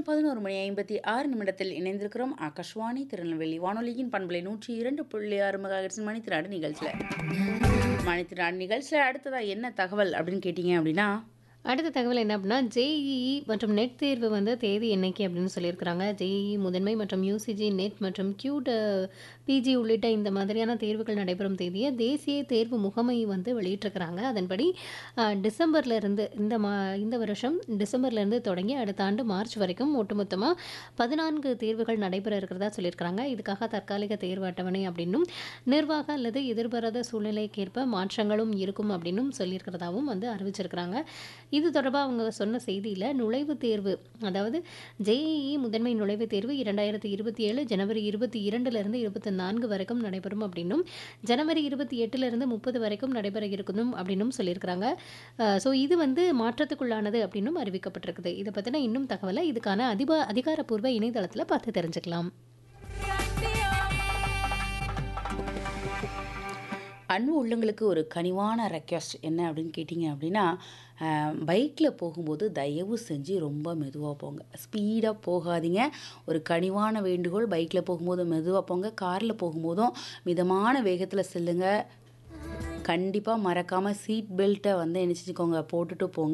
நேரம் பதினோரு மணி ஐம்பத்தி ஆறு நிமிடத்தில் இணைந்திருக்கிறோம் ஆகாஷ்வாணி திருநெல்வேலி வானொலியின் பண்பலை நூற்றி இரண்டு புள்ளி ஆறு மெகாஹெர்ட்ஸ் மணித்திராடு நிகழ்ச்சியில் மணித்திராடு நிகழ்ச்சியில் அடுத்ததாக என்ன தகவல் அப்படின்னு கேட்டிங்க அப்படின்னா அடுத்த தகவல் என்ன அப்படின்னா ஜேஇஇ மற்றும் நெட் தேர்வு வந்து தேதி என்னைக்கு அப்படின்னு சொல்லியிருக்கிறாங்க ஜேஇஇ முதன்மை மற்றும் யூசிஜி நெட் மற்றும் கியூட் பிஜி உள்ளிட்ட இந்த மாதிரியான தேர்வுகள் நடைபெறும் தேதியை தேசிய தேர்வு முகமை வந்து வெளியிட்டிருக்கிறாங்க அதன்படி அஹ், டிசம்பர்ல இருந்து இந்த மா இந்த வருஷம் டிசம்பர்ல இருந்து தொடங்கி அடுத்த ஆண்டு மார்ச் வரைக்கும் ஒட்டுமொத்தமாக பதினான்கு தேர்வுகள் நடைபெற இருக்கிறதா சொல்லியிருக்கிறாங்க இதுக்காக தற்காலிக தேர்வு அட்டவணை அப்படின்னும் நிர்வாக அல்லது எதிர்பாராத சூழ்நிலைக்கேற்ப மாற்றங்களும் இருக்கும் அப்படின்னும் சொல்லியிருக்கிறதாவும் வந்து அறிவிச்சிருக்கிறாங்க இது தொடர்பாக அவங்க சொன்ன செய்தியில் நுழைவுத் தேர்வு அதாவது ஜேஇஇ முதன்மை நுழைவுத் தேர்வு இரண்டாயிரத்தி இருபத்தி ஏழு ஜனவரி இருபத்தி இரண்டுலேருந்து இருபத்தி நான்கு வரைக்கும் நடைபெறும் அப்படின்னும் ஜனவரி இருபத்தி எட்டுலேருந்து முப்பது வரைக்கும் நடைபெற இருக்கணும் அப்படின்னும் சொல்லியிருக்கிறாங்க ஸோ இது வந்து மாற்றத்துக்குள்ளானது அப்படின்னும் அறிவிக்கப்பட்டிருக்குது இதை பற்றின இன்னும் தகவலை இதுக்கான அதிபா அதிகாரப்பூர்வ இணையதளத்தில் பார்த்து தெரிஞ்சுக்கலாம் அன்பு உள்ளங்களுக்கு ஒரு கனிவான ரெக்வஸ்ட் என்ன அப்படின்னு கேட்டிங்க அப்படின்னா பைக்கில் போகும்போது தயவு செஞ்சு ரொம்ப மெதுவாக போங்க ஸ்பீடாக போகாதீங்க ஒரு கனிவான வேண்டுகோள் பைக்கில் போகும்போது மெதுவாக போங்க காரில் போகும்போதும் மிதமான வேகத்தில் செல்லுங்க கண்டிப்பாக மறக்காமல் சீட் பெல்ட்டை வந்து என்ன செஞ்சுக்கோங்க போட்டுட்டு போங்க